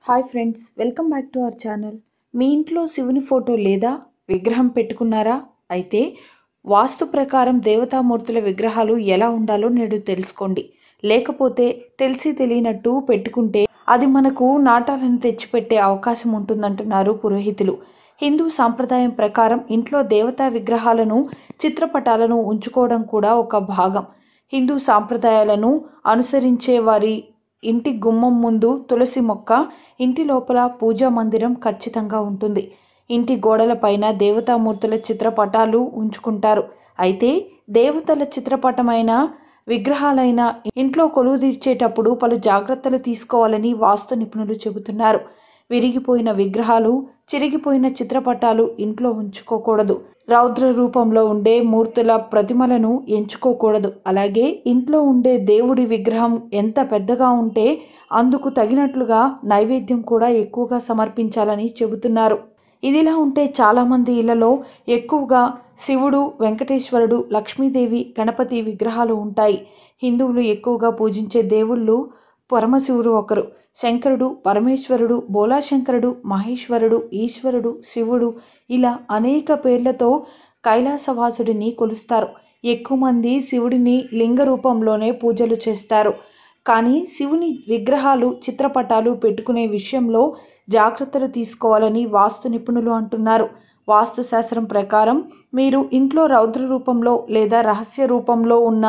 hi friends welcome back to our channel మీ ఇంట్లో శివుని ఫోటో లేదా విగ్రహం పెట్టుకున్నారా అయితే వాస్తు ప్రకారం దేవతామూర్తుల విగ్రహాలు ఎలా ఉండాలో నేడు తెలుసుకోండి లేకపోతే తెలిసి తెలియనట్టు పెట్టుకుంటే అది మనకు నాటాలను తెచ్చిపెట్టే అవకాశం ఉంటుందంటున్నారు పురోహితులు హిందూ సాంప్రదాయం ప్రకారం ఇంట్లో దేవతా విగ్రహాలను చిత్రపటాలను ఉంచుకోవడం కూడా ఒక భాగం హిందూ సాంప్రదాయాలను అనుసరించే వారి ఇంటి గుమ్మం ముందు తులసి మొక్క ఇంటి లోపల పూజా మందిరం ఖచ్చితంగా ఉంటుంది ఇంటి గోడలపైన దేవతామూర్తుల చిత్రపటాలు ఉంచుకుంటారు అయితే దేవతల చిత్రపటమైన విగ్రహాలైన ఇంట్లో కొలువు తీర్చేటప్పుడు పలు జాగ్రత్తలు తీసుకోవాలని వాస్తు నిపుణులు చెబుతున్నారు విరిగిపోయిన విగ్రహాలు చిరిగిపోయిన చిత్రపటాలు ఇంట్లో ఉంచుకోకూడదు రౌద్ర రూపంలో ఉండే మూర్తుల ప్రతిమలను ఎంచుకోకూడదు అలాగే ఇంట్లో ఉండే దేవుడి విగ్రహం ఎంత పెద్దగా ఉంటే అందుకు తగినట్లుగా నైవేద్యం కూడా ఎక్కువగా సమర్పించాలని చెబుతున్నారు ఇదిలా ఉంటే చాలామంది ఇళ్లలో ఎక్కువగా శివుడు వెంకటేశ్వరుడు లక్ష్మీదేవి గణపతి విగ్రహాలు ఉంటాయి హిందువులు ఎక్కువగా పూజించే దేవుళ్ళు పరమశివుడు ఒకరు శంకరుడు పరమేశ్వరుడు బోలాశంకరుడు మహేశ్వరుడు ఈశ్వరుడు శివుడు ఇలా అనేక పేర్లతో కైలాసవాసుడిని కొలుస్తారు ఎక్కువ మంది శివుడిని లింగ రూపంలోనే పూజలు చేస్తారు కానీ శివుని విగ్రహాలు చిత్రపటాలు పెట్టుకునే విషయంలో జాగ్రత్తలు తీసుకోవాలని వాస్తు నిపుణులు అంటున్నారు వాస్తు శాస్త్రం ప్రకారం మీరు ఇంట్లో రౌద్ర రూపంలో లేదా రహస్య రూపంలో ఉన్న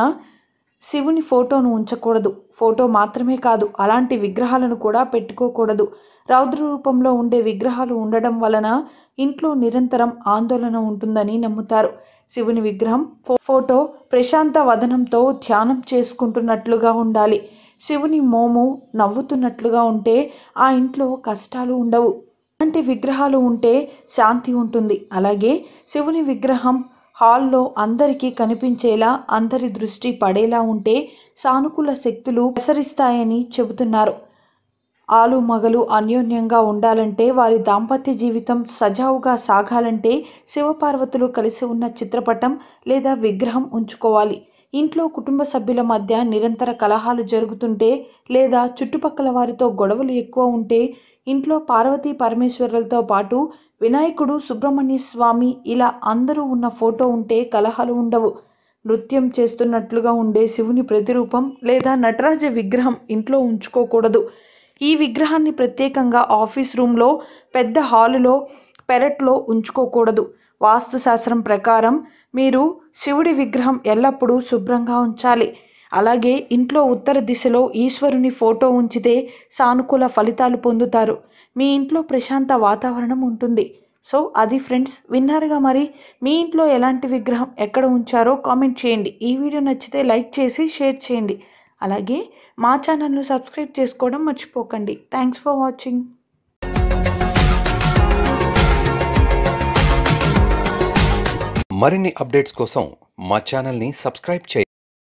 శివుని ఫోటోను ఉంచకూడదు ఫోటో మాత్రమే కాదు అలాంటి విగ్రహాలను కూడా పెట్టుకోకూడదు రౌద్ర రూపంలో ఉండే విగ్రహాలు ఉండడం వలన ఇంట్లో నిరంతరం ఆందోళన ఉంటుందని నమ్ముతారు శివుని విగ్రహం ఫో- ఫోటో ప్రశాంత వదనంతో ధ్యానం చేసుకుంటున్నట్లుగా ఉండాలి శివుని మోము నవ్వుతున్నట్లుగా ఉంటే ఆ ఇంట్లో కష్టాలు ఉండవు అలాంటి విగ్రహాలు ఉంటే శాంతి ఉంటుంది అలాగే శివుని విగ్రహం హాల్లో అందరికీ కనిపించేలా అందరి దృష్టి పడేలా ఉంటే సానుకూల శక్తులు ప్రసరిస్తాయని చెబుతున్నారు ఆలు మగలు అన్యోన్యంగా ఉండాలంటే వారి దాంపత్య జీవితం సజావుగా సాగాలంటే శివపార్వతులు కలిసి ఉన్న చిత్రపటం లేదా విగ్రహం ఉంచుకోవాలి ఇంట్లో కుటుంబ సభ్యుల మధ్య నిరంతర కలహాలు జరుగుతుంటే లేదా చుట్టుపక్కల వారితో గొడవలు ఎక్కువ ఉంటే ఇంట్లో పార్వతీ పరమేశ్వరులతో పాటు వినాయకుడు సుబ్రహ్మణ్య స్వామి ఇలా అందరూ ఉన్న ఫోటో ఉంటే కలహాలు ఉండవు నృత్యం చేస్తున్నట్లుగా ఉండే శివుని ప్రతిరూపం లేదా నటరాజ విగ్రహం ఇంట్లో ఉంచుకోకూడదు ఈ విగ్రహాన్ని ప్రత్యేకంగా ఆఫీస్ రూమ్లో పెద్ద హాలులో పెరట్లో ఉంచుకోకూడదు వాస్తుశాస్త్రం ప్రకారం మీరు శివుడి విగ్రహం ఎల్లప్పుడూ శుభ్రంగా ఉంచాలి అలాగే ఇంట్లో ఉత్తర దిశలో ఈశ్వరుని ఫోటో ఉంచితే సానుకూల ఫలితాలు పొందుతారు మీ ఇంట్లో ప్రశాంత వాతావరణం ఉంటుంది సో అది ఫ్రెండ్స్ విన్నారుగా మరి మీ ఇంట్లో ఎలాంటి విగ్రహం ఎక్కడ ఉంచారో కామెంట్ చేయండి ఈ వీడియో నచ్చితే లైక్ చేసి షేర్ చేయండి అలాగే మా ఛానల్ను సబ్స్క్రైబ్ చేసుకోవడం మర్చిపోకండి థ్యాంక్స్ ఫర్ వాచింగ్ మరిన్ని అప్డేట్స్ కోసం మా ఛానల్ని సబ్స్క్రైబ్ చేయండి